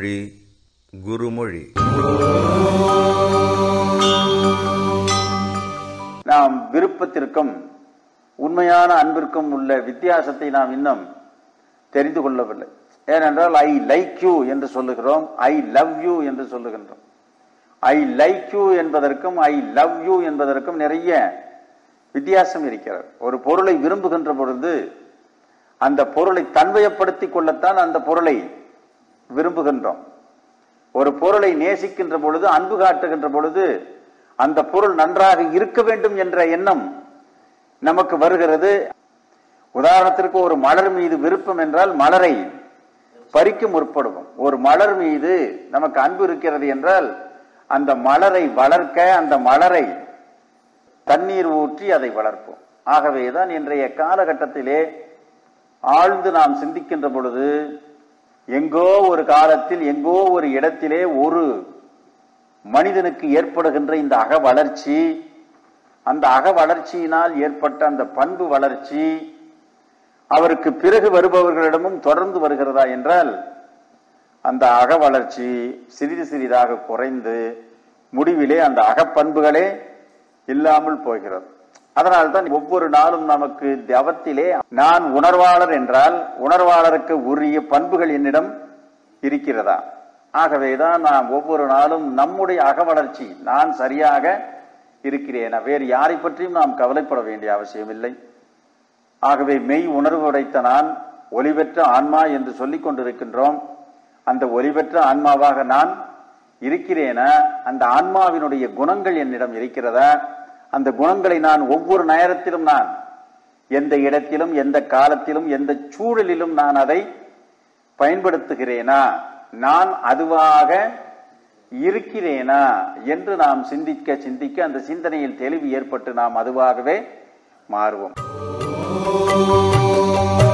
மொழி குருமொழி நாம் விருப்பத்திற்கும் உண்மையான அன்பிற்கும் உள்ள வித்தியாசத்தை நாம் இன்னும் தெரிந்து கொள்ளவில்லை ஏனென்றால் ஐ லைக் யூ என்று சொல்லுகிறோம் ஐ லவ் யூ என்று சொல்லுகின்றோம் ஐ லைக் யூ என்பதற்கும் ஐ லவ் யூ என்பதற்கும் நிறைய வித்தியாசம் இருக்கிறது ஒரு பொருளை விரும்புகின்ற பொழுது அந்த பொருளை தன்வயப்படுத்திக் கொள்ளத்தான் அந்த பொருளை விரும்புகின்றோம் ஒரு பொருளை நேசிக்கின்ற பொழுது அன்பு காட்டுகின்ற பொழுது அந்த பொருள் நன்றாக இருக்க வேண்டும் என்ற எண்ணம் நமக்கு வருகிறது உதாரணத்திற்கு ஒரு மலர் மீது விருப்பம் என்றால் மலரை பறிக்க முற்படுவோம் ஒரு மலர் மீது நமக்கு அன்பு இருக்கிறது என்றால் அந்த மலரை வளர்க்க அந்த மலரை தண்ணீர் ஊற்றி அதை வளர்ப்போம் ஆகவேதான் இன்றைய காலகட்டத்திலே ஆழ்ந்து நாம் சிந்திக்கின்ற பொழுது எங்கோ ஒரு காலத்தில் எங்கோ ஒரு இடத்திலே ஒரு மனிதனுக்கு ஏற்படுகின்ற இந்த அக வளர்ச்சி அந்த அக வளர்ச்சியினால் ஏற்பட்ட அந்த பண்பு வளர்ச்சி அவருக்கு பிறகு வருபவர்களிடமும் தொடர்ந்து வருகிறதா என்றால் அந்த அக வளர்ச்சி சிறிது சிறிதாக குறைந்து முடிவிலே அந்த அகப்பண்புகளே இல்லாமல் போகிறது அதனால்தான் ஒவ்வொரு நாளும் நமக்கு தவத்திலே நான் உணர்வாளர் என்றால் உணர்வாளருக்கு உரிய பண்புகள் என்னிடம் இருக்கிறதா ஆகவேதான் நாம் ஒவ்வொரு நாளும் நம்முடைய அகவளர்ச்சி நான் சரியாக இருக்கிறேனா வேறு யாரை பற்றியும் நாம் கவலைப்பட வேண்டிய அவசியமில்லை ஆகவே மெய் உணர்வு உடைத்த நான் ஒளிபெற்ற ஆன்மா என்று சொல்லிக் கொண்டிருக்கின்றோம் அந்த ஒளிபெற்ற ஆன்மாவாக நான் இருக்கிறேனா அந்த ஆன்மாவினுடைய குணங்கள் என்னிடம் இருக்கிறதா அந்த குணங்களை நான் ஒவ்வொரு நேரத்திலும் நான் எந்த இடத்திலும் எந்த காலத்திலும் எந்த சூழலிலும் நான் அதை பயன்படுத்துகிறேனா நான் அதுவாக இருக்கிறேனா என்று நாம் சிந்திக்க சிந்திக்க அந்த சிந்தனையில் தெளிவு ஏற்பட்டு நாம் அதுவாகவே மாறுவோம்